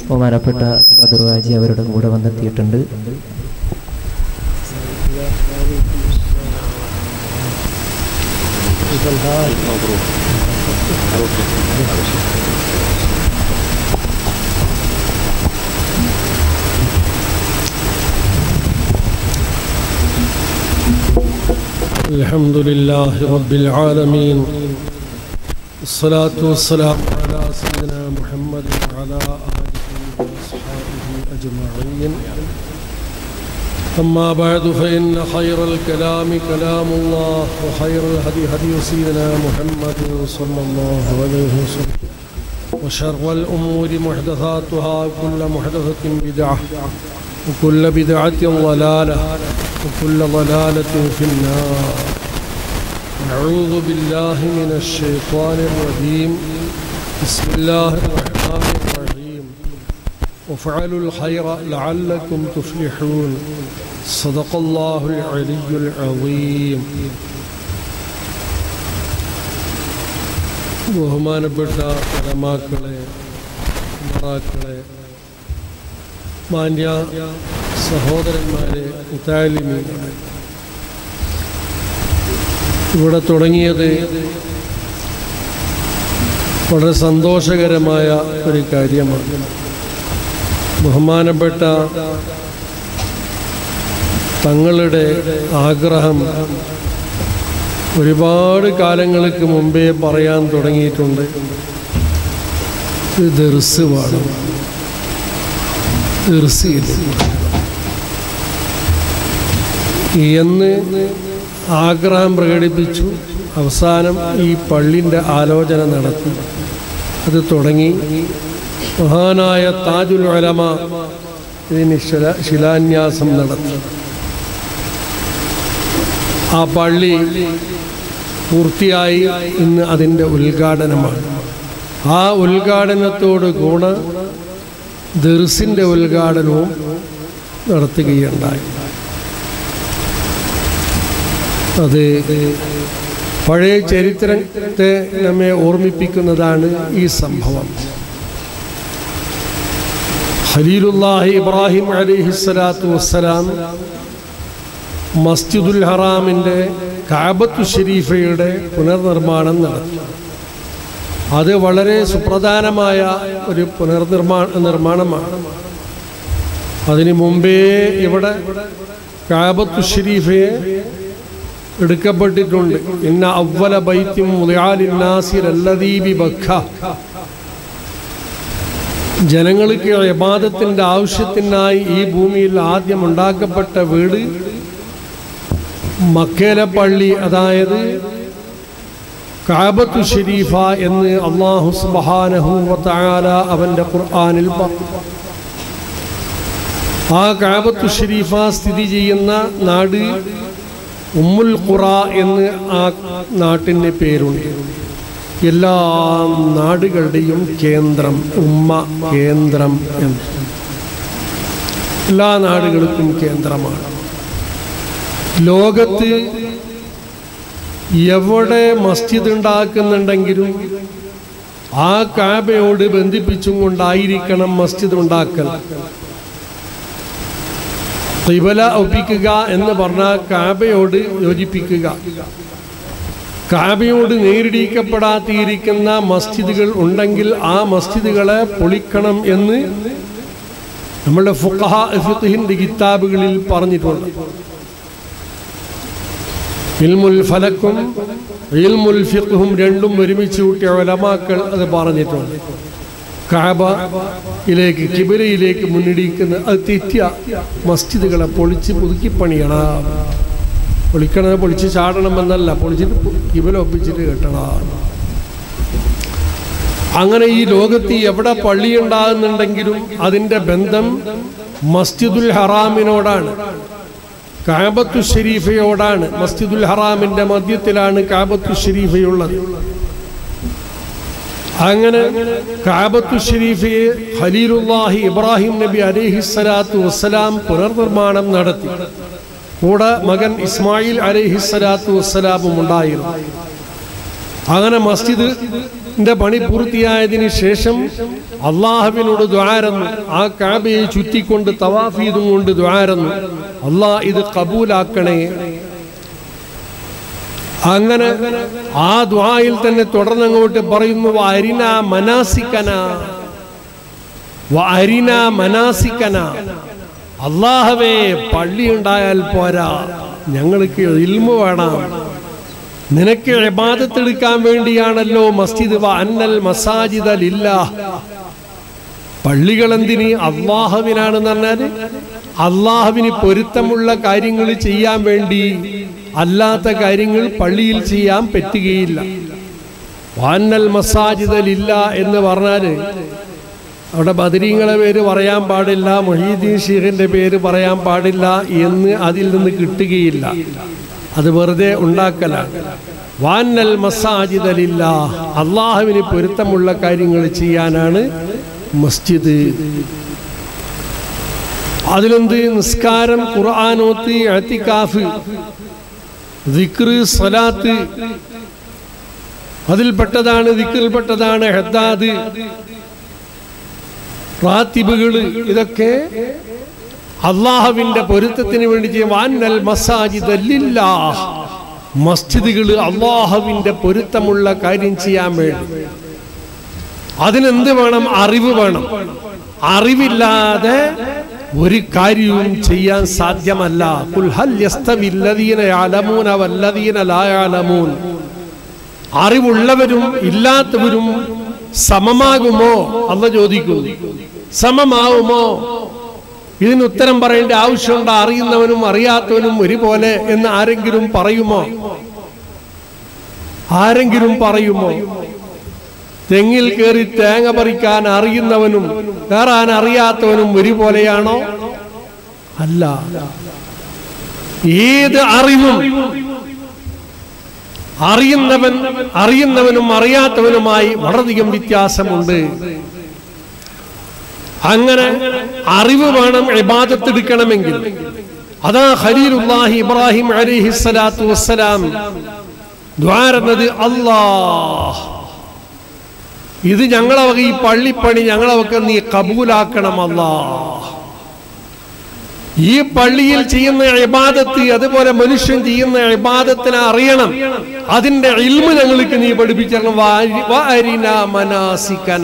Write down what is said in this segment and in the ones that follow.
ബഹുമാനപ്പെട്ട ബദർവാജി അവരുടെ കൂടെ വന്നെത്തിയിട്ടുണ്ട് الحمد لله رب العالمين الصلاة والسلام على سيدنا محمد وعلى آله وأصحابه أجمعين أما بعد فإن خير الكلام كلام الله وخير الهدي هدي سيدنا محمد صلى الله عليه وسلم وشر الأمور محدثاتها وكل محدثة بدعة وكل بدعة ضلالة وكل ضلالة في النار أعوذ بالله من الشيطان الرجيم بسم الله الرحمن الرحيم وفعلوا الخير لعلكم تفلحون صدق الله العلي العظيم ബഹുമാനപ്പെട്ട പരമാക്കളെ മറാക്കളെ മാന്യ സഹോദരന്മാരെ മുത്താലിമീങ്ങളെ ഇവിടെ തുടങ്ങിയത് വളരെ സന്തോഷകരമായ ഒരു കാര്യമാണ് ബഹുമാനപ്പെട്ട തങ്ങളുടെ ആഗ്രഹം ഒരുപാട് കാലങ്ങൾക്ക് മുമ്പേ പറയാൻ തുടങ്ങിയിട്ടുണ്ട് ഇത് ദർസ് വേണം ദർസിയില്ല എന്ന് ആഗ്രഹം പ്രകടിപ്പിച്ചു അവസാനം ഈ പള്ളിൻ്റെ ആലോചന നടത്തി അത് തുടങ്ങി മഹാനായ താജുൽ അലമ ഇതിന് ശില ശിലാന്യാസം നടത്തി ആ പള്ളി പൂർത്തിയായി ഇന്ന് അതിൻ്റെ ഉദ്ഘാടനമാണ് ആ ഉദ്ഘാടനത്തോട് കൂടെ ദർസിൻ്റെ ഉദ്ഘാടനവും നടത്തുകയുണ്ടായി അത് പഴയ ചരിത്രത്തെ നമ്മെ ഓർമ്മിപ്പിക്കുന്നതാണ് ഈ സംഭവം ഖലീലുല്ലാഹി ഇബ്രാഹിം അലിഹിസ്സലാത്തു വസ്സലാം മസ്ജിദുൽ ഹറാമിൻ്റെ കാബത്തു ഷരീഫയുടെ പുനർനിർമ്മാണം നടത്തി അത് വളരെ സുപ്രധാനമായ ഒരു പുനർനിർമ്മാണ നിർമ്മാണമാണ് അതിനു മുമ്പേ ഇവിടെ കാബത്തു ഷരീഫയെ എടുക്കപ്പെട്ടിട്ടുണ്ട് ഇന്ന അവല ബൈത്യം മുലയാലിന്നാസിരല്ലദീബി ബഖ ജനങ്ങൾക്ക് യബാദത്തിൻ്റെ ആവശ്യത്തിനായി ഈ ഭൂമിയിൽ ആദ്യം ഉണ്ടാക്കപ്പെട്ട വീട് മക്കേല പള്ളി അതായത് കാബത്തു ഷരീഫ എന്ന് അള്ളാഹു സുബഹാനഹു വതആല അവൻ്റെ ഖുർആനിൽ പറഞ്ഞു ആ കാബത്തു ഷരീഫ സ്ഥിതി ചെയ്യുന്ന നാട് ഉമ്മുൽ ഖുറ എന്ന് ആ നാട്ടിൻ്റെ പേരുണ്ട് എല്ലാ നാടുകളുടെയും കേന്ദ്രം ഉമ്മ കേന്ദ്രം എന്ന് എല്ലാ നാടുകൾക്കും കേന്ദ്രമാണ് ലോകത്ത് എവിടെ മസ്ജിദ് ഉണ്ടാക്കുന്നുണ്ടെങ്കിലും ആ കാബയോട് ബന്ധിപ്പിച്ചും കൊണ്ടായിരിക്കണം മസ്ജിദ് ഉണ്ടാക്കൽ കിബല ഒപ്പിക്കുക എന്ന് പറഞ്ഞാൽ കാബയോട് യോജിപ്പിക്കുക കാബയോട് നേരിടിക്കപ്പെടാത്തിയിരിക്കുന്ന മസ്ജിദുകൾ ഉണ്ടെങ്കിൽ ആ മസ്ജിദുകളെ പൊളിക്കണം എന്ന് നമ്മുടെ ഫുഖഹ ഫിഖിന്റെ കിതാബുകളിൽ പറഞ്ഞിട്ടുണ്ട് ഇൽമുൽ ഫലക്കും ഇൽമുൽ ഫിഖും രണ്ടും ഒരുമിച്ച് കൂട്ടിയ ഒലമാക്കൾ അത് പറഞ്ഞിട്ടുണ്ട് കാബയിലേക്ക് കിബിലയിലേക്ക് മുന്നിടിക്കുന്ന അത് തെറ്റിയ മസ്ജിദുകളെ പൊളിച്ച് പുതുക്കി പണിയണം പൊളിക്കണത് പൊളിച്ച് ചാടണമെന്നല്ല പൊളിച്ചിട്ട് കിബില ഒപ്പിച്ചിട്ട് കെട്ടണം അങ്ങനെ ഈ ലോകത്ത് എവിടെ പള്ളി ഉണ്ടാകുന്നുണ്ടെങ്കിലും അതിൻ്റെ ബന്ധം മസ്ജിദുൽ ഹറാമിനോടാണ് കാബത്തു ഷരീഫയോടാണ് മസ്ജിദുൽ ഹറാമിന്റെ മധ്യത്തിലാണ് കാബത്തു ഷരീഫയുള്ളത് അങ്ങനെ കാബത്തു ഷരീഫയെ ഖലീലുല്ലാഹി ഇബ്രാഹിം നബി അലിഹിസ്സലാത്തു വസ്സലാം പുനർനിർമ്മാണം നടത്തി കൂടെ മകൻ ഇസ്മായിൽ അലിഹിസ്സലാത്തു വസ്സലാമും ഉണ്ടായിരുന്നു അങ്ങനെ മസ്ജിദ് ന്റെ പണി പൂർത്തിയായതിനു ശേഷം അള്ളാഹുവിനോട് ദ്വാരന്നു ആ കാബയെ ചുറ്റിക്കൊണ്ട് തവാഫ് ചെയ്തും കൊണ്ട് ദ്വാരന്നു അള്ളാഹ് ഇത് കബൂലാക്കണേ അങ്ങനെ ആ ദ്വായിൽ തന്നെ തുടർന്നങ്ങോട്ട് പറയുന്നു അരിന മനാസിക്കന അരിന മനാസിക്കന അള്ളാഹവേ പള്ളി ഉണ്ടായാൽ പോരാ ഞങ്ങൾക്ക് ഇൽമ വേണം നിനക്ക് ഇബാദത്തെടുക്കാൻ വേണ്ടിയാണല്ലോ മസ്ജിദ് വ അന്നൽ മസാജിദ ലില്ലാ പള്ളികൾ എന്തിന് അള്ളാഹുവിനാണെന്ന് പറഞ്ഞാൽ അള്ളാഹുവിന് പൊരുത്തമുള്ള കാര്യങ്ങൾ ചെയ്യാൻ വേണ്ടി അല്ലാത്ത കാര്യങ്ങൾ പള്ളിയിൽ ചെയ്യാൻ പറ്റുകയില്ല വാന്നൽ മസാജിദലില്ല എന്ന് പറഞ്ഞാൽ അവിടെ ബദരീങ്ങളെ പേര് പറയാൻ പാടില്ല മൊഹീദ്ദീൻ ഷീഖിന്റെ പേര് പറയാൻ പാടില്ല എന്ന് അതിൽ നിന്ന് കിട്ടുകയില്ല അത് വെറുതെ ഉണ്ടാക്കലാണ് വാന്നൽ മസാജിദലില്ല അള്ളാഹുവിന് പൊരുത്തമുള്ള കാര്യങ്ങൾ ചെയ്യാനാണ് മസ്ജിദ് അതിലെന്ത് നിസ്കാരം ഖുർആാനോത്ത് അത്തിക്കാഫ് ദിക്റ് സ്വലാത്ത് അതിൽപ്പെട്ടതാണ് ദിക്റിൽപ്പെട്ടതാണ് ഹെദ്ദാദ് റാത്തിബുകള് ഇതൊക്കെ അള്ളാഹുവിന്റെ പൊരുത്തത്തിന് വേണ്ടി ചെയ്യും വാന്നൽ മസാജിദ് മസ്ജിദുകൾ അള്ളാഹുവിന്റെ പൊരുത്തമുള്ള കാര്യം ചെയ്യാൻ വേണ്ടി അതിനെന്ത് വേണം അറിവ് വേണം അറിവില്ലാതെ ഒരു കാര്യവും ചെയ്യാൻ സാധ്യമല്ല ഖുൽ ഹൽ യസ്തവില്ലദീന യഅലമൂന വല്ലദീന ലാ യഅലമൂൻ അറിവുള്ളവരും ഇല്ലാത്തവരും സമമാകുമോ അല്ല ചോദിക്കുന്നു സമമാവുമോ ഇതിന് ഉത്തരം പറയേണ്ട ആവശ്യമുണ്ട് അറിയുന്നവനും അറിയാത്തവനും ഒരുപോലെ എന്ന് ആരെങ്കിലും പറയുമോ ആരെങ്കിലും പറയുമോ തെങ്ങിൽ കയറി തേങ്ങ പറിക്കാൻ അറിയുന്നവനും കയറാൻ അറിയാത്തവനും ഒരുപോലെയാണോ അല്ല ഏത് അറിവും അറിയുന്നവൻ അറിയുന്നവനും അറിയാത്തവനുമായി വളരെയധികം വ്യത്യാസമുണ്ട് അങ്ങനെ അറിവ് വേണം ഇബാദത്തെടുക്കണമെങ്കിൽ അതാ ഖലീലുല്ലാഹി ഇബ്രാഹിം അലൈഹി സ്വലാത്തു വസ്സലാം ദ്വാരുന്നത് അല്ലാഹ് ഇത് ഞങ്ങളെ വക ഈ പള്ളിപ്പണി ഞങ്ങളെ വക നീ കബൂലാക്കണം അല്ലാ ഈ പള്ളിയിൽ ചെയ്യുന്ന ഇബാദത്ത് അതുപോലെ മനുഷ്യൻ ചെയ്യുന്ന ഇബാദത്തിനെ അറിയണം അതിന്റെ ഇൽമ ഞങ്ങൾക്ക് നീ പഠിപ്പിച്ചരണം വാരി- വാരിന മനാസിക്കന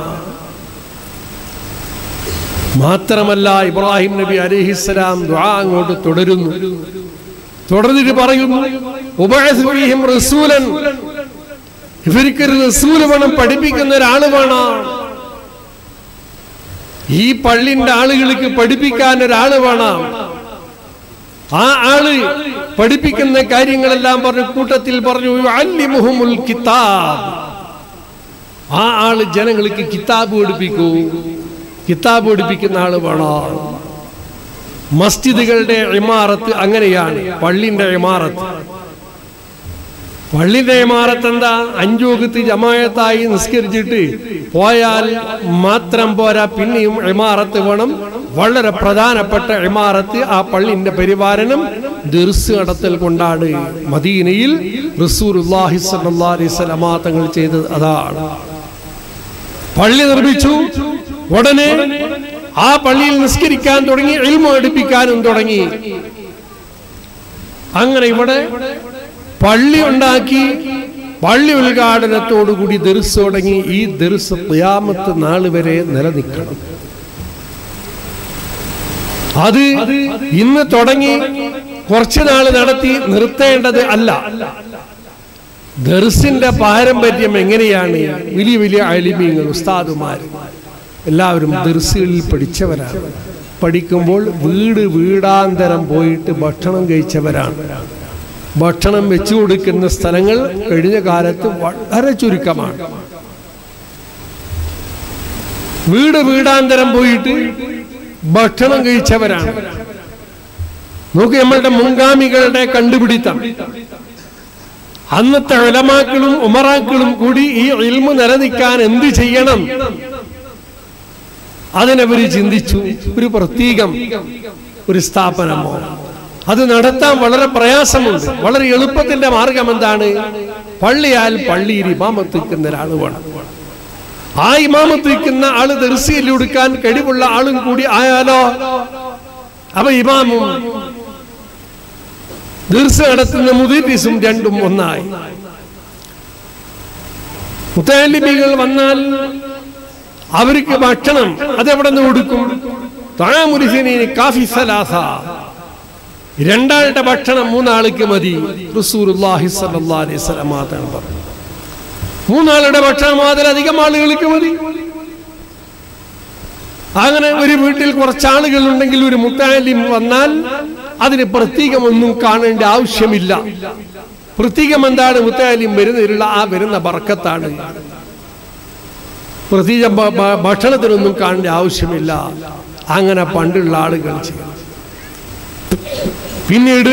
മാത്രമല്ല ഇബ്രാഹിം നബി അലിഹിസ്സലാം ദുആ അങ്ങോട്ട് തുടരുന്നു തുടർന്നിട്ട് പറയുന്നു ഉബഅസ് ഫീഹിം റസൂലൻ ഇവർക്ക് ഒരു റസൂല് വേണം പഠിപ്പിക്കുന്ന ഒരാള് വേണം ഈ പള്ളിന്റെ ആളുകൾക്ക് പഠിപ്പിക്കാൻ ഒരാള് വേണം ആ ആള് പഠിപ്പിക്കുന്ന കാര്യങ്ങളെല്ലാം പറഞ്ഞു കൂട്ടത്തിൽ പറഞ്ഞു അല്ലിമുഹുമുൽ കിതാബ് ആ ആള് ജനങ്ങൾക്ക് കിതാബ് പഠിപ്പിക്കൂ കിതാബ് പഠിപ്പിക്കുന്ന ആള് വേണം മസ്ജിദുകളുടെ ഇമാറത്ത് അങ്ങനെയാണ് പള്ളിന്റെ ഇമാറത്ത് പള്ളിന്റെ ഇമാറത്ത് എന്താ അഞ്ചു വകുത്ത് ജമായത്തായി നിസ്കരിച്ചിട്ട് പോയാൽ മാത്രം പോരാ പിന്നെയും ഇമാറത്ത് വേണം വളരെ പ്രധാനപ്പെട്ട ഇമാറത്ത് ആ പള്ളിന്റെ പരിപാലനം ദിർസ് നടത്തൽ കൊണ്ടാണ് മദീനയിൽ റസൂലുള്ളാഹി സ്വല്ലല്ലാഹി അലൈഹി വസല്ലമ തങ്ങൾ ചെയ്തത് അതാണ് പള്ളി നിർമ്മിച്ചു ഉടനെ ആ പള്ളിയിൽ നിസ്കരിക്കാൻ തുടങ്ങി ഇൽമ എടുപ്പിക്കാനും തുടങ്ങി അങ്ങനെ ഇവിടെ പള്ളി ഉണ്ടാക്കി പള്ളി ഉദ്ഘാടനത്തോടുകൂടി ദർസ് തുടങ്ങി ഈ ദർസ് ഖിയാമത്ത് നാൾ വരെ നിലനിൽക്കണം അത് ഇന്ന് തുടങ്ങി കുറച്ചു നാൾ നടത്തി നിർത്തേണ്ടത് അല്ല ദർസിന്റെ പാരമ്പര്യം എങ്ങനെയാണ് വലിയ വലിയ അലിമീങ്ങൾ ഉസ്താദുമാർ എല്ലാവരും ദർസുകളിൽ പഠിച്ചവരാണ് പഠിക്കുമ്പോൾ വീട് വീടാന്തരം പോയിട്ട് ഭക്ഷണം കഴിച്ചവരാണ് ഭക്ഷണം വെച്ചു കൊടുക്കുന്ന സ്ഥലങ്ങൾ കഴിഞ്ഞ കാലത്ത് വളരെ ചുരുക്കമാണ് വീട് വീടാന്തരം പോയിട്ട് ഭക്ഷണം കഴിച്ചവരാണ് നോക്കി നമ്മളുടെ മുൻഗാമികളുടെ കണ്ടുപിടിത്തം അന്നത്തെ ഉലമാക്കളും ഉമറാക്കളും കൂടി ഈ ഇൽമു നിലനിൽക്കാൻ എന്ത് ചെയ്യണം അതിനവര് ചിന്തിച്ചു ഒരു പ്രത്യേകം ഒരു സ്ഥാപനമോ അത് നടത്താൻ വളരെ പ്രയാസമുണ്ട് വളരെ എളുപ്പത്തിന്റെ മാർഗം എന്താണ് പള്ളിയാൽ പള്ളിയിൽ ഇമാമത്ത് നിൽക്കുന്ന ഒരാൾ വേണം ആ ഇമാമത്ത് നിൽക്കുന്ന ആള് ദർശയിൽ കൊടുക്കാൻ കഴിവുള്ള ആളും കൂടി ആയാലോ അപ്പൊ ഇമാമും ദീർഘ നടത്തുന്ന മുദീസും രണ്ടും ഒന്നായി മുത്താലിബികൾ വന്നാൽ അവർക്ക് ഭക്ഷണം അതെവിടെ നിന്ന് കൊടുക്കും താമുരിസിനി കാഫി സലാസ രണ്ടാളുടെ ഭക്ഷണം മൂന്നാൾക്ക് മതി റസൂലുള്ളാഹി സ്വല്ലല്ലാഹി അലൈഹി വസല്ലം മാത്രം പറഞ്ഞു മൂന്നാളുടെ ഭക്ഷണം അതിലധികം ആളുകൾക്ക് മതി അങ്ങനെ ഒരു വീട്ടിൽ കുറച്ച് ആളുകൾ ഉണ്ടെങ്കിൽ ഒരു മുത്താലിം വന്നാൽ അതിന് പ്രത്യേകമൊന്നും കാണേണ്ട ആവശ്യമില്ല പ്രത്യേകം എന്താണ് മുത്താലിം വരുന്നതിലുള്ള ആ വരുന്ന ബർക്കത്താണ് പ്രത്യേക ഭ- ഭ- ഭക്ഷണത്തിനൊന്നും കാണേണ്ട ആവശ്യമില്ല അങ്ങനെ പണ്ടുള്ള ആളുകൾ ചെയ്യും പിന്നീട്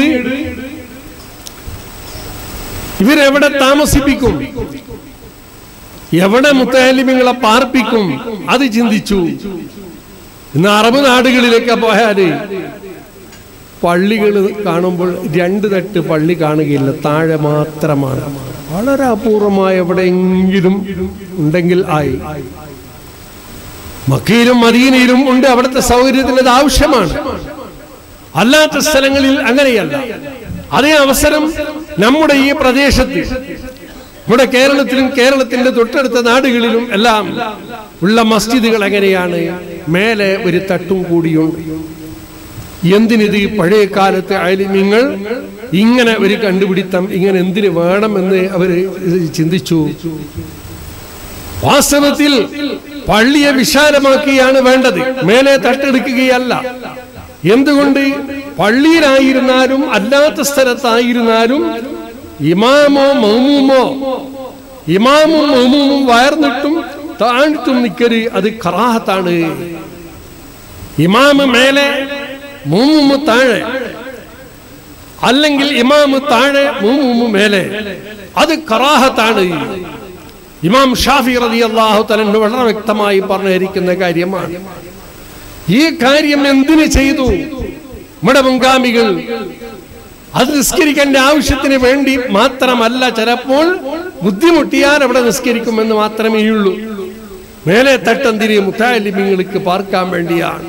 ഇവരെവിടെ താമസിപ്പിക്കും എവിടെ മുത്താലിമിങ്ങളെ പാർപ്പിക്കും അത് ചിന്തിച്ചു ഇന്ന് അറബ് നാടുകളിലൊക്കെ പോയാല് പള്ളികൾ കാണുമ്പോൾ രണ്ട് തട്ട് പള്ളി കാണുകയില്ല താഴെ മാത്രമാണ് വളരെ അപൂർവമായ എവിടെയെങ്കിലും ഉണ്ടെങ്കിൽ ആയി മക്കയിലും മദീനയിലും ഉണ്ട് അവിടുത്തെ സൗകര്യത്തിന് അത് ആവശ്യമാണ് അല്ലാത്ത സ്ഥലങ്ങളിൽ അങ്ങനെയല്ല അതേ അവസരം നമ്മുടെ ഈ പ്രദേശത്ത് നമ്മുടെ കേരളത്തിലും കേരളത്തിന്റെ തൊട്ടടുത്ത നാടുകളിലും എല്ലാം ഉള്ള മസ്ജിദുകൾ എങ്ങനെയാണ് മേലെ ഒരു തട്ടും കൂടിയുണ്ട് എന്തിനിത് ഈ പഴയ കാലത്തെ അയലിമ്യങ്ങൾ ഇങ്ങനെ ഒരു കണ്ടുപിടിത്തം ഇങ്ങനെ എന്തിനു വേണമെന്ന് അവര് ചിന്തിച്ചു വാസ്തവത്തിൽ പള്ളിയെ വിശാലമാക്കിയാണ് വേണ്ടത് മേലെ തട്ടെടുക്കുകയല്ല എന്തുകൊണ്ട് പള്ളിയിലായിരുന്നാലും അല്ലാത്ത സ്ഥലത്തായിരുന്നാലും ഇമാമോ മൗമൂമോ ഇമാമും മൗമൂമും വയർന്നിട്ടും താഴ്ത്തും നിക്കര് അത് കറാഹത്താണ് ഇമാമ് മേലെ മൂമുമ്മ് താഴെ അല്ലെങ്കിൽ ഇമാമ് താഴെ മൂമുമ്മ് മേലെ അത് കറാഹത്താണ് ഇമാം ഷാഫി റതി അള്ളാഹു തലന് വളരെ വ്യക്തമായി പറഞ്ഞിരിക്കുന്ന കാര്യമാണ് ഈ കാര്യം എന്തിനു ചെയ്തു നമ്മുടെ മുൻഗാമികൾ അത് നിസ്കരിക്കേണ്ട ആവശ്യത്തിന് വേണ്ടി മാത്രമല്ല ചിലപ്പോൾ ബുദ്ധിമുട്ടിയാൽ അവിടെ നിസ്കരിക്കുമെന്ന് മാത്രമേ ഉള്ളൂ മേലെ തട്ടന്തിരി മുത്താലിമിങ്ങൾക്ക് പാർക്കാൻ വേണ്ടിയാണ്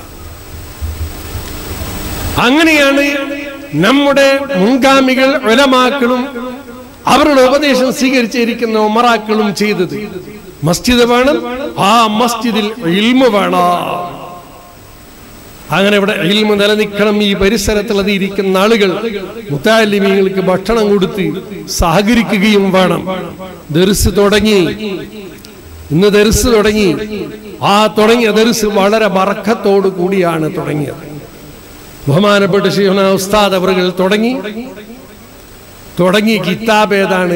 അങ്ങനെയാണ് നമ്മുടെ മുൻഗാമികൾ ഒലമാക്കളും അവരുടെ ഉപദേശം സ്വീകരിച്ചിരിക്കുന്ന ഉമറാക്കളും ചെയ്തത് മസ്ജിദ് വേണം ആ മസ്ജിദിൽ ഇൽമ വേണം അങ്ങനെ ഇവിടെ ഇൽമ നിലനിൽക്കണം ഈ പരിസരത്തിൽ അത് ഇരിക്കുന്ന ആളുകൾ മുത്താലിമീങ്ങൾക്ക് ഭക്ഷണം കൊടുത്ത് സഹകരിക്കുകയും വേണം ദർസ് തുടങ്ങി ഇന്ന് ദർസ് തുടങ്ങി ആ തുടങ്ങിയ ദർസ് വളരെ ബറക്കത്തോടു കൂടിയാണ് തുടങ്ങിയത് ബഹുമാനപ്പെട്ട ഷീഹന ഉസ്താദ് അവർ തുടങ്ങി തുടങ്ങിയ കിതാബ് ഏതാണ്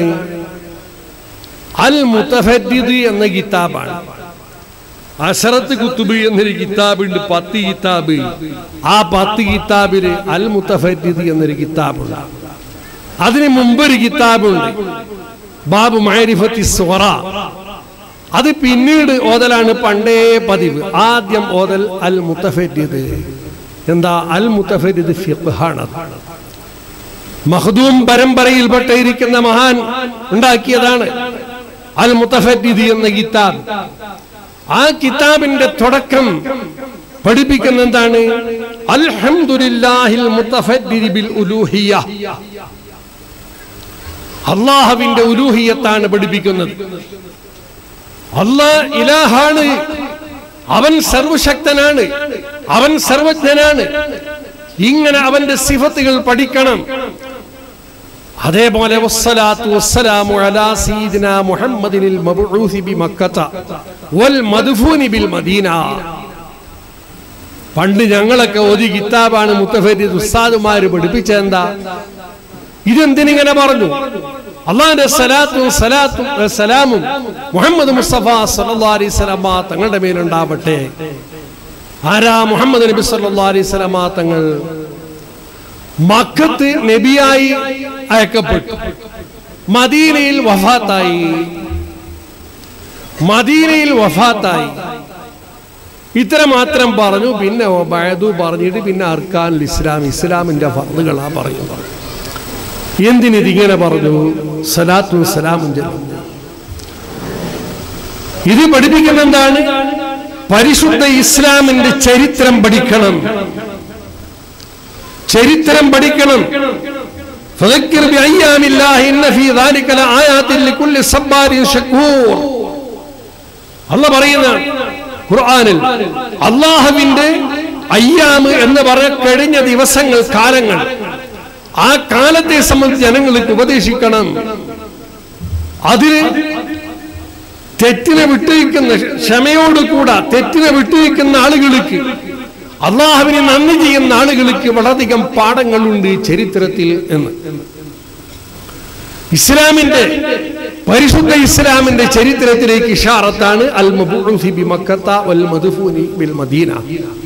അൽ മുത്തഫരിദ് എന്ന കിതാബാണ് അഷറത്ത് കുത്തുബ് എന്നൊരു കിതാബുണ്ട് പത്ത് കിതാബ് ആ പത്ത് കിതാബില് അൽ മുത്തഫരിദ് എന്നൊരു കിതാബുണ്ട് അതിന് മുമ്പൊരു കിതാബുണ്ട് ബാബു മൈരിഫത്തി സ്വറ അത് പിന്നീട് ഓതലാണ് പണ്ടേ പതിവ് ആദ്യം ഓതൽ അൽ മുത്തഫരിദ് എന്താ അൽ മുത്തഫരിദ് ഫിഖാണ് മഹദൂം പരമ്പരയിൽപ്പെട്ടിരിക്കുന്ന മഹാൻ ഉണ്ടാക്കിയതാണ് അൽ മുത്തഫരിദ് എന്ന കിതാബ് ആ കിതാബിന്റെ തുടക്കം പഠിപ്പിക്കുന്ന എന്താണ് അൽഹംദുലില്ലാഹിൽ മുത്തഫരിദ് ബിൽ ഉലൂഹിയ അള്ളാഹുവിന്റെ ഉലൂഹിയത്താണ് പഠിപ്പിക്കുന്നത് അള്ളാഹ് ഇലാഹാണ് അവൻ സർവശക്തനാണ് അവൻ സർവജ്ഞനാണ് ഇങ്ങനെ അവന്റെ സിഫത്തുകൾ പഠിക്കണം അതേപോലെ വസ്സലാത്തു വസ്സലാമു അലാ സീദിന മുഹമ്മദിനിൽ മബ്ഊസി ബി മക്കത്ത വൽ മദ്ഫൂനി ബിൽ മദീന പണ്ട് ഞങ്ങളൊക്കെ ഒരു കിതാബാണ് മുത്തഫരീദ് ഉസ്താദുമാര് പഠിപ്പിച്ചെന്താ ഇതെന്തിനിങ്ങനെ പറഞ്ഞു അള്ളാഹിന്റെ സലാത്തും സലാത്തും ഏ, സലാമും മുഹമ്മദ് മുസ്തഫ സല്ലല്ലാഹു അലൈഹി വസല്ലമ തങ്ങളുടെ മേലുണ്ടാവട്ടെ ആരാ മുഹമ്മദ് നബി സല്ലല്ലാഹു അലൈഹി വസല്ലമ തങ്ങൾ മക്കത്ത് നബിയായി അയക്കപ്പെട്ടു മദീനയിൽ വഫാത്തായി മദീനയിൽ വഫാത്തായി ഇത്ര മാത്രം പറഞ്ഞു പിന്നെ ബയദു പറഞ്ഞിട്ട് പിന്നെ അർക്കാൻ ഇസ്ലാം ഇസ്ലാമിന്റെ ഫർദുകളാ പറയുന്നത് എന്തിനിതിങ്ങനെ പറഞ്ഞു സലാത്തു സലാമും ചെല്ലുന്നു ഇത് പഠിപ്പിക്കുന്ന എന്താണ് പരിശുദ്ധ ഇസ്ലാമിന്റെ ചരിത്രം പഠിക്കണം ചരിത്രം പഠിക്കണം فذكر بأيام الله إن في ذلك لآيات لكل صبار شكور അല്ല പറയുന്ന ഖുർആനിൽ അള്ളാഹുവിന്റെ അയ്യാമ് എന്ന് പറ കഴിഞ്ഞ ദിവസങ്ങൾ കാലങ്ങൾ ആ കാലത്തെ സംബന്ധിച്ച് ജനങ്ങൾക്ക് ഉപദേശിക്കണം അതിന് തെറ്റിനെ വിട്ടുവയ്ക്കുന്ന ക്ഷമയോട് കൂടെ തെറ്റിനെ വിട്ടുവയ്ക്കുന്ന ആളുകൾക്ക് അള്ളാഹുവിന് നന്ദി ചെയ്യുന്ന ആളുകൾക്ക് വളരെയധികം പാഠങ്ങളുണ്ട് ചരിത്രത്തിൽ എന്ന് ഇസ്ലാമിന്റെ പരിശുദ്ധ ഇസ്ലാമിന്റെ ചരിത്രത്തിലേക്ക് ഇഷാറത്താണ് അൽ മബൂസി ബി മക്കത്ത വൽ മദ്ഫൂനി ബിൽ മദീന